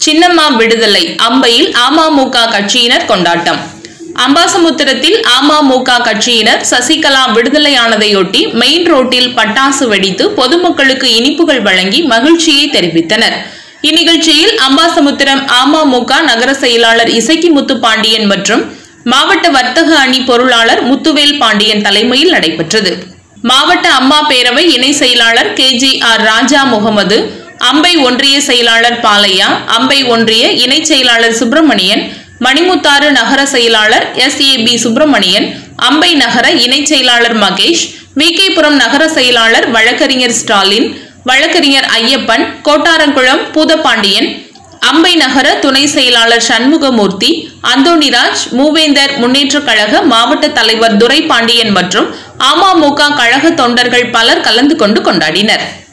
சின்னம்மா விடுதலை அம்பையில் அமமுக கட்சியினர் கொண்டாட்டம் அம்பாசமுத்திரத்தில் அமமுக கட்சியினர் சசிகலா விடுதலையானதையொட்டி மெயின் ரோட்டில் பட்டாசு வெடித்து பொதுமக்களுக்கு இனிப்புகள் வழங்கி மகிழ்ச்சியை தெரிவித்தனர் இந்நிகழ்ச்சியில் அம்பாசமுத்திரம் அமமுக நகர செயலாளர் இசக்கி முத்து பாண்டியன் மற்றும் மாவட்ட வர்த்தக அணி பொருளாளர் முத்துவேல் பாண்டியன் தலைமையில் நடைபெற்றது மாவட்ட அம்மா பேரவை இணை செயலாளர் K G R Raja Mohammed Ambai ஒன்றிய செயலாளர் பாலையா அம்பை ஒன்றிய இணை செயலாளர் சுப்பிரமணியன் மணிமுத்தாறு நகர செயலாளர் எஸ் ஏ பி சுப்பிரமணியன் அம்பை நகர இணை செயலாளர் மகேஷ் விகேபுரம் நகர செயலாளர் வழக்கறிஞர் ஸ்டாலின் வழக்கறிஞர் ஐயப்பன் கோட்டாரங்குளம் பூதப்பாண்டியன் அம்பை நகர துணை செயலாளர் சண்முகமூர்த்தி அந்தோணிராஜ் மூவேந்தர் முன்னேற்றக் கழக மாவட்ட தலைவர் துரைபாண்டியன் மற்றும் அமமுக கழக தொண்டர்கள் பலர் கலந்து கொண்டு கொண்டாடினர்